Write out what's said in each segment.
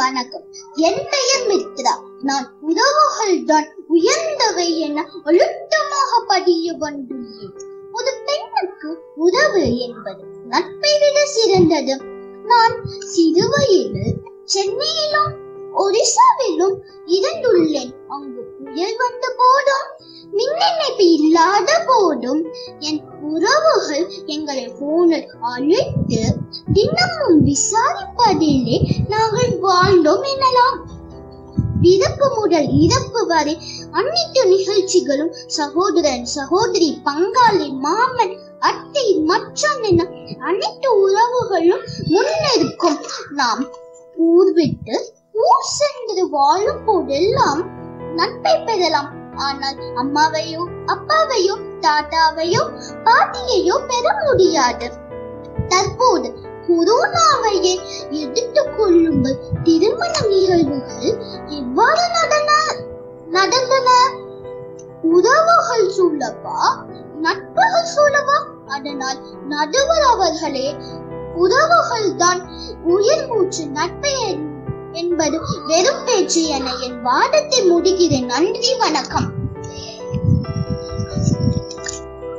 வணக்கம் என் பெயர் மித்ரா நான் உறவுகள் தான் உயர்ந்தவை என அழுத்தமாக பதிய வந்துள்ளேன் ஒரு பெண்ணுக்கு உறவு என்பது நட்பை விட சிறந்தது நான் சிறுவயதில் சென்னையிலும் ஒரிசாவிலும் இருந்துள்ளேன் அங்கு புயல் வந்த போதும் மின் இணைப்பு இல்லாத போதும் என் உறவுகள் எங்களை போனில் அழைத்து தினமும் விசாரிப்பதிலே நாங்கள் வாழ்ந்தோம் எனலாம் பிறப்பு முதல் இறப்பு வரை அனைத்து நிகழ்ச்சிகளும் சகோதரன் சகோதரி பங்காளி மாமன் அத்தை மச்சான் என அனைத்து உறவுகளும் முன்னிருக்கும் நாம் ஊர் விட்டு ஊர் சென்று வாழும் போதெல்லாம் நட்பை பெறலாம் ஆனால் அம்மாவையோ அப்பாவையோ தாத்தாவையோ பாட்டியையோ பெற முடியாது தற்போது கொரோனாவையே எடுத்துக் கொள்ளுங்கள் திருமண நிகழ்வுகள் எவ்வாறு நடன நடந்தன உறவுகள் சூழவா நட்புகள் சூழவா அதனால் நடுவர் அவர்களே உறவுகள் தான் உயிர் மூச்சு நட்பை என்- என்பது வெறும் பேச்சு என என் வாதத்தை முடிகிறேன் நன்றி வணக்கம்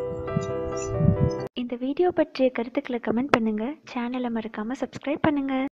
இந்த வீடியோ பற்றிய கருத்துக்களை கமெண்ட் பண்ணுங்கள் சேனலை மறக்காமல் சப்ஸ்கிரைப் பண்ணுங்கள்